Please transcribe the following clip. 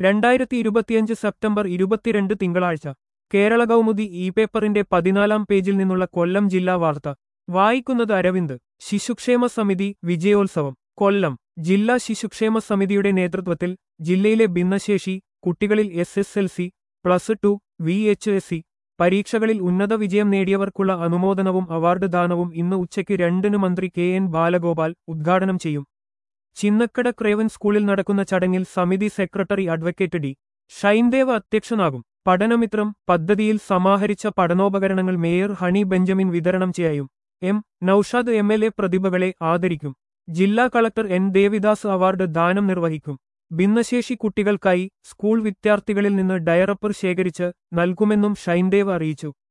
രണ്ടായിരത്തി ഇരുപത്തിയഞ്ച് സെപ്റ്റംബർ ഇരുപത്തിരണ്ട് തിങ്കളാഴ്ച കേരള കൗമുദി ഇ പേപ്പറിന്റെ പതിനാലാം പേജിൽ നിന്നുള്ള കൊല്ലം ജില്ലാ വാർത്ത വായിക്കുന്നത് അരവിന്ദ് ശിശുക്ഷേമ സമിതി വിജയോത്സവം കൊല്ലം ജില്ലാ ശിശുക്ഷേമ സമിതിയുടെ നേതൃത്വത്തിൽ ജില്ലയിലെ ഭിന്നശേഷി കുട്ടികളിൽ S S L C plus two V H S C പരീക്ഷകളിൽ ഉന്നത വിജയം നേടിയവർക്കുള്ള അനുമോദനവും അവാർഡ് ദാനവും ഇന്ന് ഉച്ചയ്ക്ക് രണ്ടിന് മന്ത്രി കെ എൻ ബാലഗോപാൽ ഉദ്ഘാടനം ചെയ്യും ചിന്നക്കട ക്രേവൻ സ്കൂളിൽ നടക്കുന്ന ചടങ്ങിൽ സമിതി സെക്രട്ടറി അഡ്വക്കേറ്റ് ഡി ഷൈൻദേവ് അധ്യക്ഷനാകും പഠനമിത്രം പദ്ധതിയിൽ സമാഹരിച്ച പഠനോപകരണങ്ങൾ മേയർ ഹണി ബെഞ്ചമിൻ വിതരണം ചെയ്യും M Noushad M L A പ്രതിഭകളെ ആദരിക്കും ജില്ലാ കളക്ടർ എൻ ദേവിദാസ് അവാർഡ് ദാനം നിർവഹിക്കും ഭിന്നശേഷി കുട്ടികൾക്കായി സ്കൂൾ വിദ്യാർത്ഥികളിൽ നിന്ന് ഡയറപ്പർ ശേഖരിച്ച് നൽകുമെന്നും ഷൈൻദേവ് അറിയിച്ചു